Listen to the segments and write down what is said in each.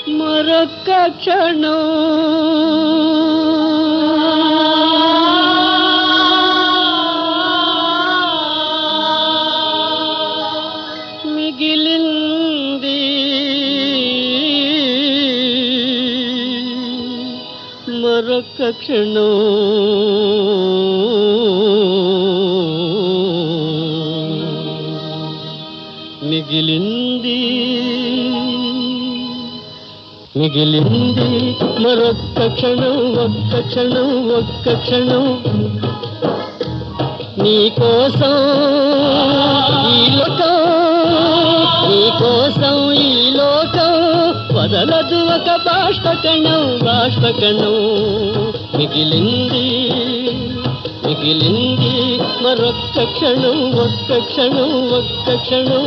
మరొక్క క్షణం మిగిలింది మరొక్క క్షణం మిగిలింది మిగిలింది మరొక్క క్షణం ఒక్క క్షణం ఒక్క క్షణం నీకోసం ఈ లోకం నీకోసం ఈ లోకం వదలదు ఒక బాష్పకణం బాష్పకణం మిగిలింది మిగిలింది మరొక్క క్షణం ఒక్క క్షణం ఒక్క క్షణం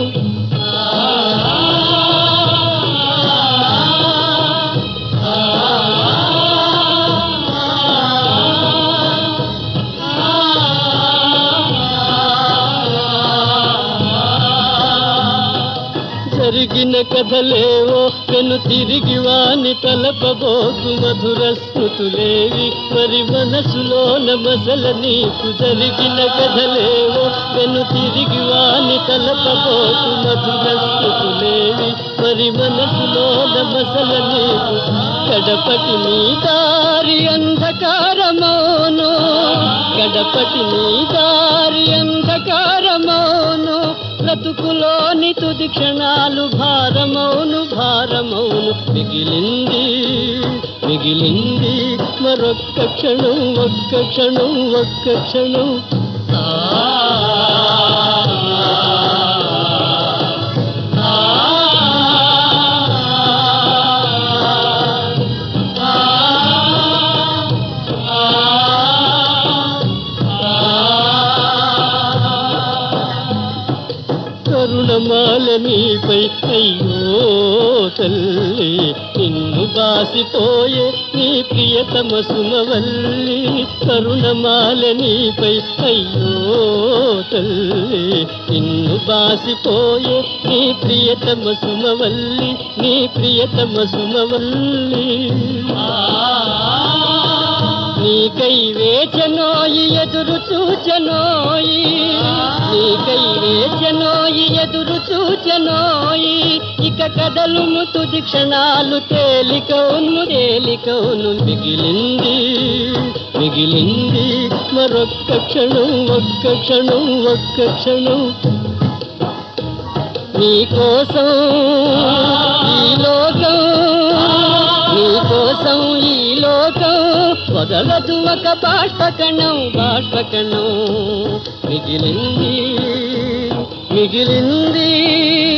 జరిగిన కథలేవో పెను తిరిగి వాని తలపబోకు మధుర స్మృతులేవి మరి మనసులోన మసల నీకు జరిగిన కథలేవో పెను తిరిగి వాని తలపబోకు మధుర స్మృతులేవి మరి మనసులోన మసల నీకు కడపటి నీ దారి అంధకారమౌను గడపటి నీ దారి అంధకారమౌను బ్రతుకులోని తుది క్షణాలు భారమౌను భారమౌను మిగిలింది మిగిలింది మరొక్క క్షణం ఒక్క క్షణం ఒక్క క్షణం కరుణమాల నీపై అయ్యో తల్లి నిన్ను బాసిపోయే నీ ప్రియతమ సుమవల్లి కరుణమాల నీపై అయ్యో తల్లి నిన్ను బాసిపోయే నీ ప్రియతమ సుమవల్లి నీ ప్రియతమ సుమవల్లి నీకై వేచనోయి ఎదురు చూచనోయి నీకై వేచనోయి ఎదురు చూచనోయి ఇక కదలుము తుది క్షణాలు తేలికౌను తేలికౌను మిగిలింది మిగిలింది మరొక్క క్షణం ఒక్క క్షణం ఒక్క క్షణం నీకోసం ఈ లోకం నీకోసం ఈ లోకం వదలదు ఒక బాష్పకణం బాష్పకణం మిగిలింది మిగిలింది